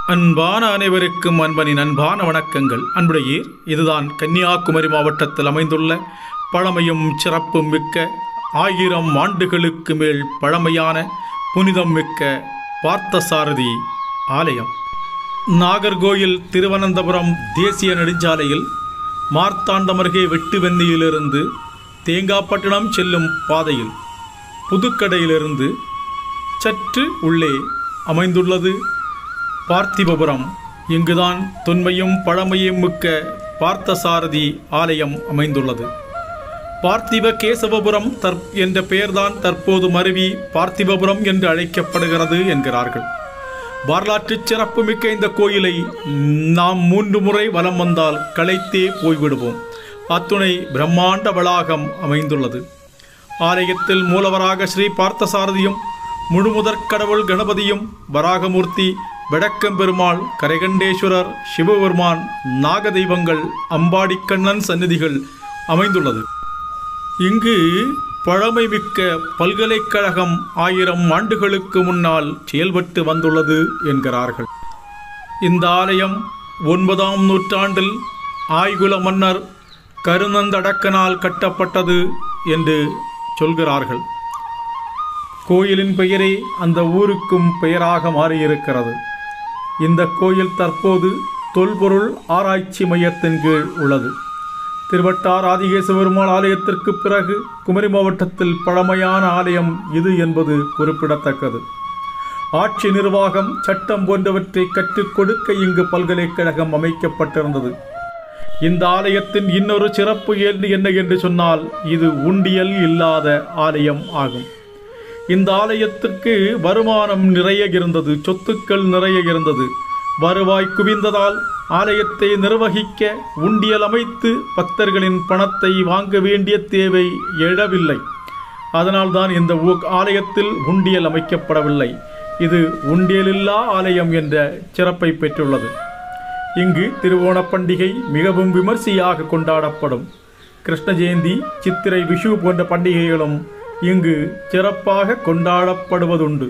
அன்பான அனைவருக்கும் அன்பனின் அன்பான வணக்கங்கள் அன்புடையீர் இதுதான் கன்னியாகுமரி மாவட்டத்தில் அமைந்துள்ள பழமையும் சிறப்பும் மிக்க ஆயிரம் ஆண்டுகளுக்கு மேல் பழமையான புனிதம் மிக்க பார்த்தசாரதி ஆலயம் நாகர்கோயில் திருவனந்தபுரம் தேசிய நெடுஞ்சாலையில் மார்த்தாண்டம் அருகே வெட்டுவெந்தியிலிருந்து தேங்காப்பட்டினம் செல்லும் பாதையில் புதுக்கடையிலிருந்து சற்று உள்ளே அமைந்துள்ளது பார்த்திபபுரம் இங்குதான் தொன்மையும் பழமையும் மிக்க பார்த்தசாரதி ஆலயம் அமைந்துள்ளது பார்த்திப கேசவபுரம் தற் என்ற பெயர்தான் தற்போது மருவி பார்த்திபபுரம் என்று அழைக்கப்படுகிறது என்கிறார்கள் வரலாற்று சிறப்புமிக்க இந்த கோயிலை நாம் மூன்று முறை வலம் வந்தால் களைத்தே போய்விடுவோம் அத்துணை பிரம்மாண்ட வளாகம் அமைந்துள்ளது ஆலயத்தில் மூலவராக ஸ்ரீ பார்த்தசாரதியும் முழுமுதற் கடவுள் கணபதியும் வராகமூர்த்தி வடக்கம்பெருமாள் கரைகண்டேஸ்வரர் சிவபெருமான் நாகதெய்வங்கள் அம்பாடிக்கண்ணன் சந்நிதிகள் அமைந்துள்ளது இங்கு பழமைமிக்க பல்கலைக்கழகம் ஆயிரம் ஆண்டுகளுக்கு முன்னால் செயல்பட்டு வந்துள்ளது என்கிறார்கள் இந்த ஆலயம் ஒன்பதாம் நூற்றாண்டில் ஆய்குல மன்னர் கருநந்தடக்கனால் கட்டப்பட்டது என்று சொல்கிறார்கள் கோயிலின் பெயரே அந்த ஊருக்கும் பெயராக மாறியிருக்கிறது இந்த கோயில் தற்போது தொல்பொருள் ஆராய்ச்சி மையத்தின் கீழ் உள்ளது திருவட்டார் ஆதிகேசபெருமாள் ஆலயத்திற்கு பிறகு குமரி மாவட்டத்தில் பழமையான ஆலயம் இது என்பது குறிப்பிடத்தக்கது ஆட்சி நிர்வாகம் சட்டம் போன்றவற்றை கற்றுக் கொடுக்க இங்கு பல்கலைக்கழகம் அமைக்கப்பட்டிருந்தது இந்த ஆலயத்தின் இன்னொரு சிறப்பு என்ன என்ன என்று சொன்னால் இது உண்டியல் இல்லாத ஆலயம் ஆகும் இந்த ஆலயத்திற்கு வருமானம் நிறைய இருந்தது சொத்துக்கள் நிறைய இருந்தது வருவாய் குவிந்ததால் ஆலயத்தை நிர்வகிக்க உண்டியல் அமைத்து பக்தர்களின் பணத்தை வாங்க வேண்டிய தேவை எழவில்லை அதனால்தான் இந்த ஊ- ஆலயத்தில் உண்டியல் அமைக்கப்படவில்லை இது உண்டியலில்லா ஆலயம் என்ற சிறப்பை பெற்றுள்ளது இங்கு திருவோணப் பண்டிகை மிகவும் விமர்சையாக கொண்டாடப்படும் கிருஷ்ண ஜெயந்தி சித்திரை விஷு போன்ற பண்டிகைகளும் இங்கு சிறப்பாக கொண்டாடப்படுவதுண்டு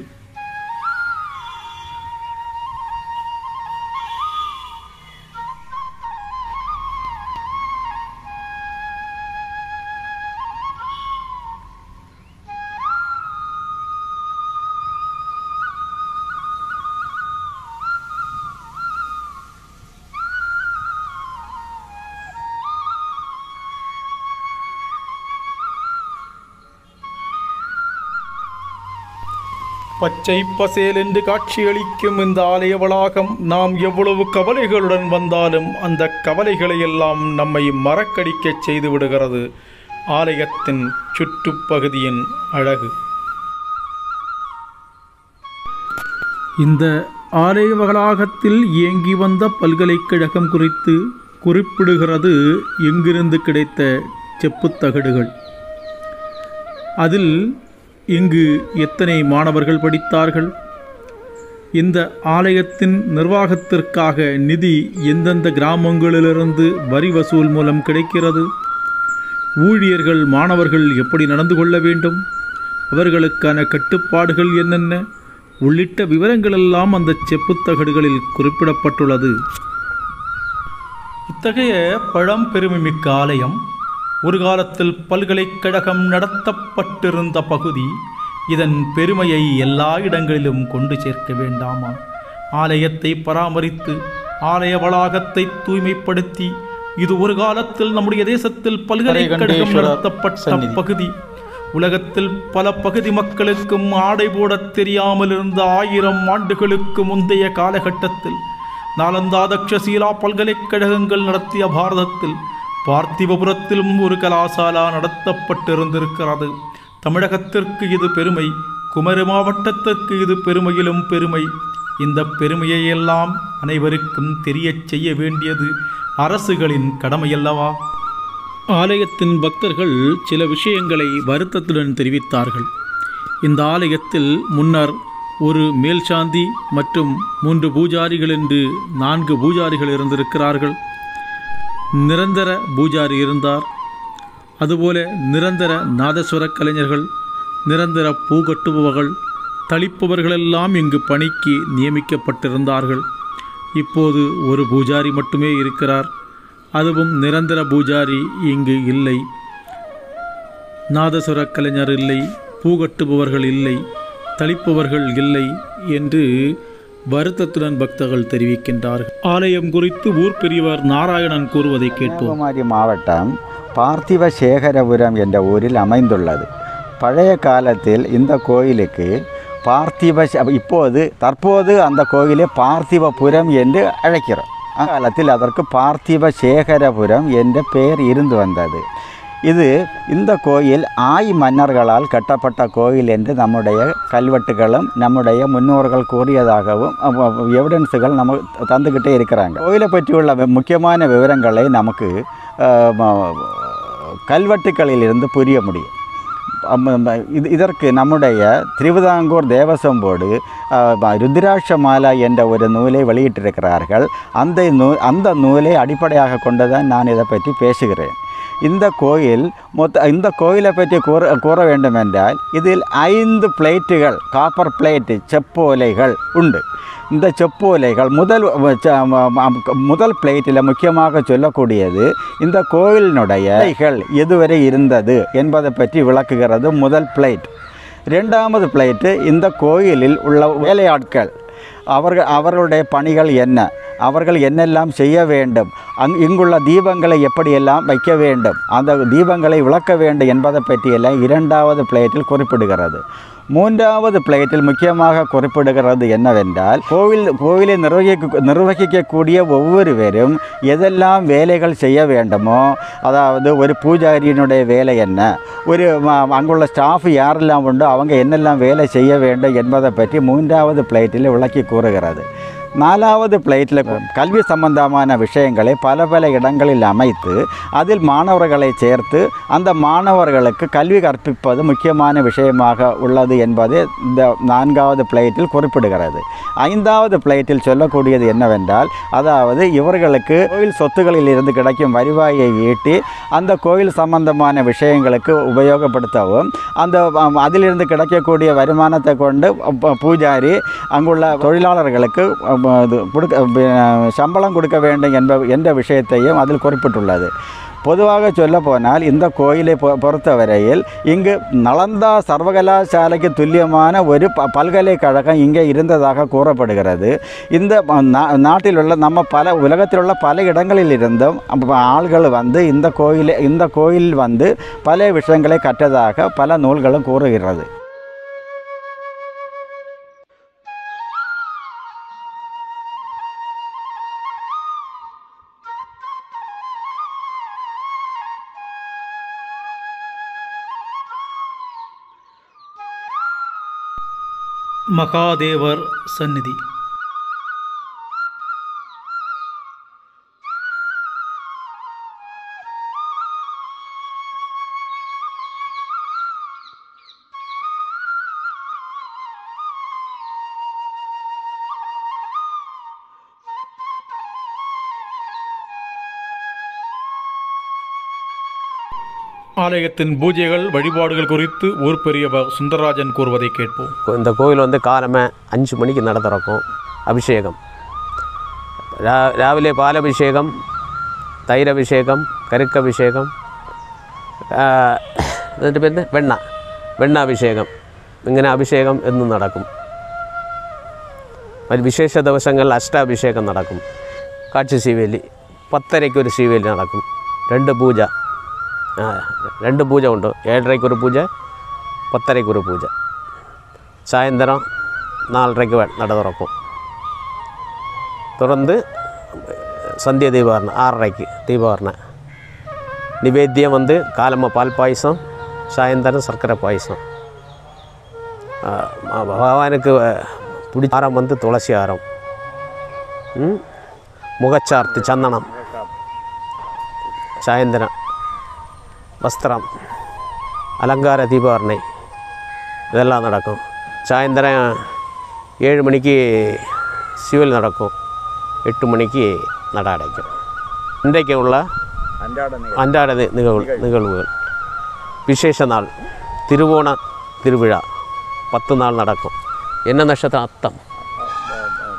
பச்சை பசேல் என்று காட்சியளிக்கும் இந்த ஆலய வளாகம் நாம் எவ்வளவு கவலைகளுடன் வந்தாலும் அந்த கவலைகளை எல்லாம் நம்மை மறக்கடிக்கச் செய்து விடுகிறது ஆலயத்தின் சுற்றுப்பகுதியின் அழகு இந்த ஆலய வளாகத்தில் இயங்கி வந்த பல்கலைக்கழகம் குறித்து குறிப்பிடுகிறது எங்கிருந்து கிடைத்த செப்புத் தகடுகள் அதில் இங்கு எத்தனை மாணவர்கள் படித்தார்கள் இந்த ஆலயத்தின் நிர்வாகத்திற்காக நிதி எந்தெந்த கிராமங்களிலிருந்து வரி வசூல் மூலம் கிடைக்கிறது ஊழியர்கள் மாணவர்கள் எப்படி நடந்து கொள்ள வேண்டும் அவர்களுக்கான கட்டுப்பாடுகள் என்னென்ன உள்ளிட்ட விவரங்களெல்லாம் அந்த செப்புத்தகடுகளில் குறிப்பிடப்பட்டுள்ளது இத்தகைய பழம் பெருமைமிக்க ஆலயம் ஒரு காலத்தில் பல்கலைக்கழகம் நடத்தப்பட்டிருந்த பகுதி இதன் பெருமையை எல்லா இடங்களிலும் கொண்டு சேர்க்க வேண்டாமா ஆலயத்தை பராமரித்து ஆலய வளாகத்தை தூய்மைப்படுத்தி இது ஒரு காலத்தில் நம்முடைய தேசத்தில் பல்கலைக்கழகம் கண்டேஸ்வரர் நடத்தப்பட்ட சந்நிதி. பகுதி உலகத்தில் பல பகுதி மக்களுக்கும் ஆடை போடத் தெரியாமல் இருந்த ஆயிரம் ஆண்டுகளுக்கு முந்தைய காலகட்டத்தில் நாலந்தா தக்ஷசீலா பல்கலைக்கழகங்கள் நடத்திய பாரதத்தில் பார்த்திபபுரத்திலும் ஒரு கலாசாலா நடத்தப்பட்டிருந்திருக்கிறது தமிழகத்திற்கு இது பெருமை குமரி மாவட்டத்திற்கு இது பெருமையிலும் பெருமை இந்த பெருமையை எல்லாம் அனைவருக்கும் தெரியச் செய்ய வேண்டியது அரசுகளின் கடமையல்லவா ஆலயத்தின் பக்தர்கள் சில விஷயங்களை வருத்தத்துடன் தெரிவித்தார்கள் இந்த ஆலயத்தில் முன்னர் ஒரு மேல்சாந்தி மற்றும் மூன்று பூஜாரிகள் என்று நான்கு பூஜாரிகள் இருந்திருக்கிறார்கள் நிரந்தர பூஜாரி இருந்தார் அதுபோல நிரந்தர நாதஸ்வர கலைஞர்கள் நிரந்தர பூ கட்டுபவர்கள் தளிப்பவர்களெல்லாம் இங்கு பணிக்கு நியமிக்கப்பட்டிருந்தார்கள் இப்போது ஒரு பூஜாரி மட்டுமே இருக்கிறார் அதுவும் நிரந்தர பூஜாரி இங்கு இல்லை நாதசுர கலைஞர் இல்லை பூகட்டுபவர்கள் இல்லை தளிப்பவர்கள் இல்லை என்று வருத்தத்துடன் பக்தர்கள் தெரிவிக்கின்றார்கள் ஆலயம் குறித்து ஊர் பெரியவர் நாராயணன் கூறுவதை கேட்போம் கன்னியாகுமரி மாவட்டம் பார்த்திவ சேகரபுரம் என்ற ஊரில் அமைந்துள்ளது பழைய காலத்தில் இந்த கோயிலுக்கு பார்த்திவ ச- இப்போது தற்போது அந்த கோயிலை பார்த்திவபுரம் என்று அழைக்கிறோம் காலத்தில் அதற்கு பார்த்திவ சேகரபுரம் என்ற பெயர் இருந்து வந்தது இது இந்த கோயில் ஆய் மன்னர்களால் கட்டப்பட்ட கோயில் என்று நம்முடைய கல்வெட்டுகளும் நம்முடைய முன்னோர்கள் கூறியதாகவும் எவிடன்ஸுகள் நமக்கு தந்துக்கிட்டே இருக்கிறாங்க கோயிலை பற்றியுள்ள வி- முக்கியமான விவரங்களை நமக்கு அஹ், ம- கல்வெட்டுக்களிலிருந்து புரிய முடியும் அம்ம- ம- இது இதற்கு நம்முடைய திருவிதாங்கூர் தேவசம் போர்டு அஹ், ம- ருத்ராட்ச மாலா என்ற ஒரு நூலை வெளியிட்டிருக்கிறார்கள் அந்த நூ அந்த நூலை அடிப்படையாக கொண்டுதான் நான் இதை பற்றி பேசுகிறேன் இந்த கோயில் மொத்த இந்த கோயிலை பற்றி கூற கூற வேண்டுமென்றால் இதில் ஐந்து பிளேட்டுகள் காப்பர் பிளேட்டு செப்போலைகள் உண்டு இந்த செப்போலைகள் முதல் வ- ச- ம- ம- முதல் பிளேட்டில் முக்கியமாக சொல்லக்கூடியது இந்த கோயிலினுடைய இலைகள் எதுவரை இருந்தது என்பதை பற்றி விளக்குகிறது முதல் பிளேட் ரெண்டாவது பிளேட்டு இந்த கோயிலில் உள்ள வேலையாட்கள் அவர்கள் அவர்களுடைய பணிகள் என்ன அவர்கள் என்னெல்லாம் செய்ய வேண்டும் அங் இங்குள்ள தீபங்களை எப்படியெல்லாம் வைக்க வேண்டும் அந்த தீபங்களை விளக்க வேண்டும் என்பதை பற்றியெல்லாம் இரண்டாவது பிளேட்டில் குறிப்பிடுகிறது மூன்றாவது பிளேட்டில் முக்கியமாக குறிப்பிடுகிறது என்னவென்றால் கோவில் கோவிலை நிர்வகிக்க நிர்வகிக்கக்கூடிய ஒவ்வொருவரும் எதெல்லாம் வேலைகள் செய்ய வேண்டுமோ அதாவது ஒரு பூஜாரியினுடைய வேலை என்ன ஒரு ம- அங்குள்ள ஸ்டாஃப் யாரெல்லாம் உண்டோ அவங்க என்னெல்லாம் வேலை செய்ய வேண்டும் என்பதை பற்றி மூன்றாவது பிளேட்டில் விளக்கி கூறுகிறது நாலாவது பிளேட்டில் கல்வி சம்பந்தமான விஷயங்களை பல பல இடங்களில் அமைத்து அதில் மாணவர்களை சேர்த்து அந்த மாணவர்களுக்கு கல்வி கற்பிப்பது முக்கியமான விஷயமாக உள்ளது என்பது இந்த நான்காவது பிளேட்டில் குறிப்பிடுகிறது ஐந்தாவது பிளேட்டில் சொல்லக்கூடியது என்னவென்றால் அதாவது இவர்களுக்கு கோயில் சொத்துகளில் இருந்து கிடைக்கும் வருவாயை ஈட்டி அந்த கோயில் சம்பந்தமான விஷயங்களுக்கு உபயோகப்படுத்தவும் அந்த அம், அதிலிருந்து கிடைக்கக்கூடிய வருமானத்தை கொண்டு ப- பூஜாரி அங்குள்ள தொழிலாளர்களுக்கு அம், இது கொடுக்க ப- சம்பளம் கொடுக்க வேண்டும் என்ப என்ற விஷயத்தையும் அதில் குறிப்பிட்டுள்ளது பொதுவாக சொல்ல போனால் இந்த கோயிலை பொ- பொறுத்தவரையில் இங்கு நலந்தா சர்வகலாசாலைக்கு துல்லியமான ஒரு ப பல்கலைக்கழகம் இங்கே இருந்ததாக கூறப்படுகிறது இந்த ம- நா- நாட்டில் உள்ள நம்ம பல உலகத்தில் உள்ள பல இடங்களில் இருந்தும் அப்ப ஆள்கள் வந்து இந்த கோயிலை இந்த கோயில் வந்து பல விஷயங்களை கற்றதாக பல நூல்களும் கூறுகிறது மகாதேவர் சந்நிதி ஆலயத்தின் பூஜைகள் வழிபாடுகள் குறித்து ஊர் பெரியவர் சுந்தரராஜன் கூறுவதை கேட்போம் இந்த கோயில் வந்து காலமே அஞ்சு மணிக்கு நட திறக்கும் அபிஷேகம் രാ രാവിലെ പാലഭിഷേകം തൈരഭിഷേകം കരുക്കഭിഷേകം ആ, എന്നിട്ട് പിന്നെ വെണ്ണ വെണ്ണാഭിഷേകം ഇങ്ങനെ അഭിഷേകം എന്നും നടക്കും ഒരു വിശേഷ ദിവസങ്ങളിൽ അഷ്ടാഭിഷേകം നടക്കും കാഴ്ച ശിവേലി പത്തരയ്ക്ക് ഒരു ശിവേലി നടക്കും രണ്ട് പൂജ ആ രണ്ട് പൂജ ഉണ്ട് ഏഴരയ്ക്കൊരു പൂജ പത്തരയ്ക്കൊരു പൂജ സായന്തരം നാലരയ്ക്ക് വെ- നട തുറക്കും തുറന്ന് സന്ധ്യ ദീപാരണ ആറരയ്ക്ക് ദീപാരണ നിവേദ്യം வந்து காலம்ம பால் பாயசம் சாயந்தரம் சர்க்கரை பாயசம் ஆ, ம- பகவானுக்கு பிடி ஆரம் வந்து துளசி ஆரம் ம்? முகச்சார்த்து சந்தனம் சாயந்தரம் வஸ்திரம் அலங்கார தீபாவரணை இதெல்லாம் நடக்கும் சாயந்தரம் ஏழு மணிக்கு சிவில் நடக்கும் எட்டு மணிக்கு நட அடைக்கும் இன்றைக்கு உள்ள அன்றாட நி- நிகழ்வு நிகழ்வுகள் விசேஷ நாள் திருவோண திருவிழா பத்து நாள் நடக்கும் என்ன நட்சத்திரம் அத்தம்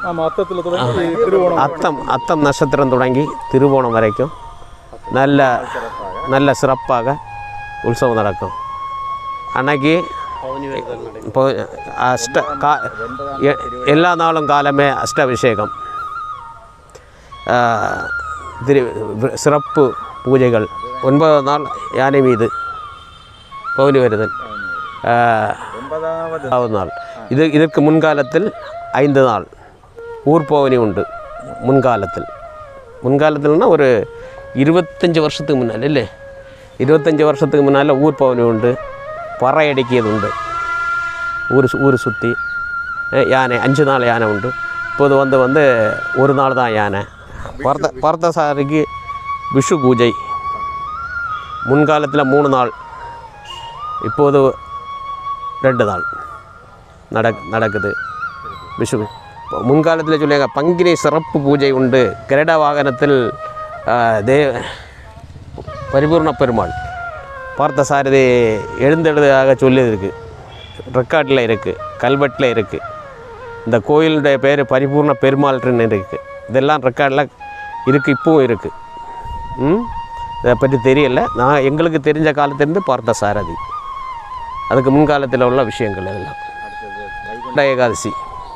ஆமாம் அத்தத்தில் தொடங்கி திருவோணம் அத்தம் அத்தம் நட்சத்திரம் தொடங்கி திருவோணம் வரைக்கும் நல்ல நல்ல சிறப்பாக உற்சவம் நடக்கும் அன்னைக்கு இப்போ அஷ்ட கா எ- எல்லா நாளும் காலமே அஷ்டாபிஷேகம் ஆ, திரு வி- சிறப்பு பூஜைகள் ஒன்பதாம் நாள் யானை மீது பவுனி வருதல் ஆ, ஒன்பதாவது நாள் இது இதற்கு முன்காலத்தில் ஐந்து நாள் ஊர்பவனி உண்டு முன்காலத்தில் முன்காலத்தில்னா ஒரு இருபத்தஞ்சி வருஷத்துக்கு முன்னால் இல்லை இருபத்தஞ்சி வருஷத்துக்கு முன்னால் ஊர்பவனி உண்டு பறை அடிக்கியது உண்டு ஊர் சு- ஊர் சுற்றி யானை அஞ்சு நாள் யானை உண்டு இப்போது வந்து வந்து ஒரு நாள் தான் யானை பரத பரதசாரிக்கு விஷு பூஜை முன்காலத்தில் மூணு நாள் இப்போது ரெண்டு நாள் நடக் நடக்குது விஷு இப்போ முன்காலத்தில் சொல்லியாங்க பங்கினி சிறப்பு பூஜை உண்டு கிரட வாகனத்தில் ஆ, தே பரிபூர்ண பெருமாள் பார்த்தசாரதி எழுந்தெழுதாக சொல்லியிருக்கு ரெக்கார்டில் இருக்குது கல்வெட்டில் இருக்குது இந்த கோயிலுடைய பேர் பரிபூர்ண பெருமாள்னு இருக்குது இதெல்லாம் ரெக்கார்டில் இருக்குது இப்பவும் இருக்குது ம் இதை பற்றி தெரியல நான் எங்களுக்கு தெரிஞ்ச காலத்திலேருந்து பார்த்த சாரதி அதுக்கு முன்காலத்தில் உள்ள விஷயங்கள் இதெல்லாம் வைகுண்ட ஏகாதசி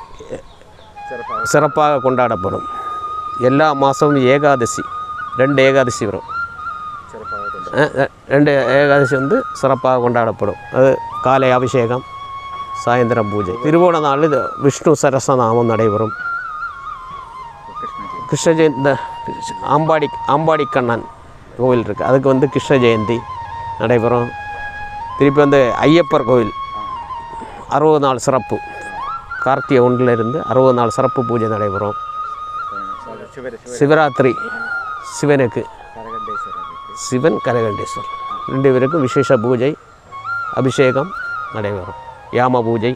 சிறப்பாக கொண்டாடப்படும் எல்லா மாதமும் ஏகாதசி ரெண்டு ஏகாதசி வரும் அஹ், அஹ், ரெண்டு ஏகாதசி வந்து சிறப்பாக கொண்டாடப்படும் அது காலை அபிஷேகம் சாயந்தரம் பூஜை திருவோண நாள் இது விஷ்ணு சரசநாமம் நடைபெறும் கிருஷ்ண ஜெயந்தி இந்த ஆம்பாடி ஆம்பாடி கண்ணன் கோவில் இருக்குது அதுக்கு வந்து கிருஷ்ண ஜெயந்தி நடைபெறும் திருப்பி வந்து ஐயப்பர் கோவில் அறுபது நாள் சிறப்பு கார்த்திகை ஒன்றில் இருந்து அறுபது நாள் சிறப்பு பூஜை நடைபெறும் சிவராத்திரி சிவனுக்கு சிவன் கரகண்டேஸ்வர் ரெண்டு பேருக்கும் விசேஷ பூஜை அபிஷேகம் நடைபெறும் யாம பூஜை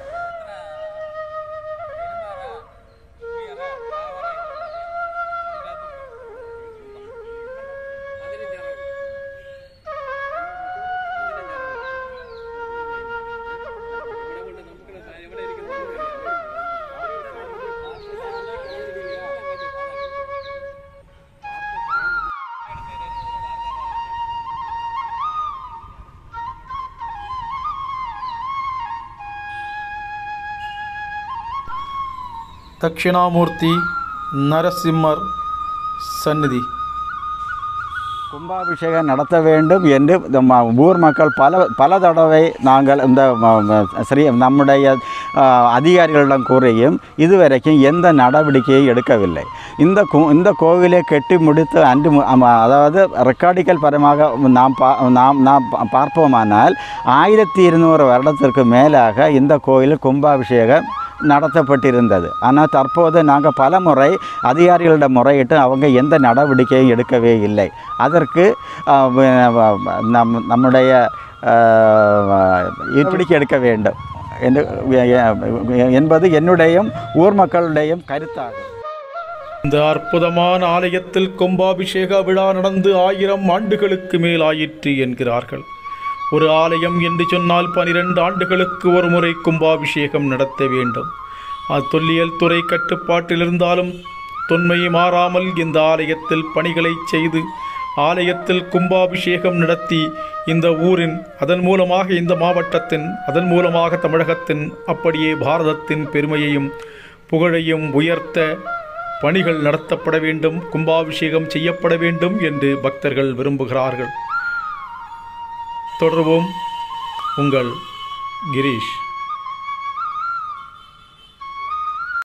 தட்சிணாமூர்த்தி நரசிம்மர் சந்நிதி கும்பாபிஷேகம் நடத்த வேண்டும் என்று இந்த ம- ஊர் மக்கள் பல பல தடவை நாங்கள் இந்த ம- ம- ஸ்ரீ நம்முடைய ஆ, அதிகாரிகளிடம் கூறியும் இதுவரைக்கும் எந்த நடவடிக்கையும் எடுக்கவில்லை இந்த கு இந்த கோவிலை கட்டி முடித்து அன்று மு- ஆமா, அதாவது ரெக்கார்டிக்கல் பரமாக நாம் பா நாம் நாம் பா- பார்ப்போமானால் ஆயிரத்தி இருநூறு வருடத்திற்கு மேலாக இந்த கோயில் கும்பாபிஷேகம் நடத்தப்பட்டிருந்தது ஆனால் தற்போது நாங்கள் பல முறை அதிகாரிகளிடம் முறையிட்டு அவங்க எந்த நடவடிக்கையும் எடுக்கவே இல்லை அதற்கு ஆஹ், வ- வ- நம் நம்முடைய ஆஹ், நடவடிக்கை எடுக்க வேண்டும் என்று என்பது என்னுடைய ஊர் மக்களுடையும் கருத்தாகும் இந்த அற்புதமான ஆலயத்தில் கும்பாபிஷேக விழா நடந்து ஆயிரம் ஆண்டுகளுக்கு மேல் ஆயிற்று என்கிறார்கள் ஒரு ஆலயம் என்று சொன்னால் பனிரெண்டு ஆண்டுகளுக்கு ஒரு முறை கும்பாபிஷேகம் நடத்த வேண்டும் அது தொல்லியல் துறை கட்டுப்பாட்டில் இருந்தாலும் தொன்மை மாறாமல் இந்த ஆலயத்தில் பணிகளை செய்து ஆலயத்தில் கும்பாபிஷேகம் நடத்தி இந்த ஊரின் அதன் மூலமாக இந்த மாவட்டத்தின் அதன் மூலமாக தமிழகத்தின் அப்படியே பாரதத்தின் பெருமையையும் புகழையும் உயர்த்த பணிகள் நடத்தப்பட வேண்டும் கும்பாபிஷேகம் செய்யப்பட வேண்டும் என்று பக்தர்கள் விரும்புகிறார்கள் தொடர்வோம் உங்கள் கிரீஷ்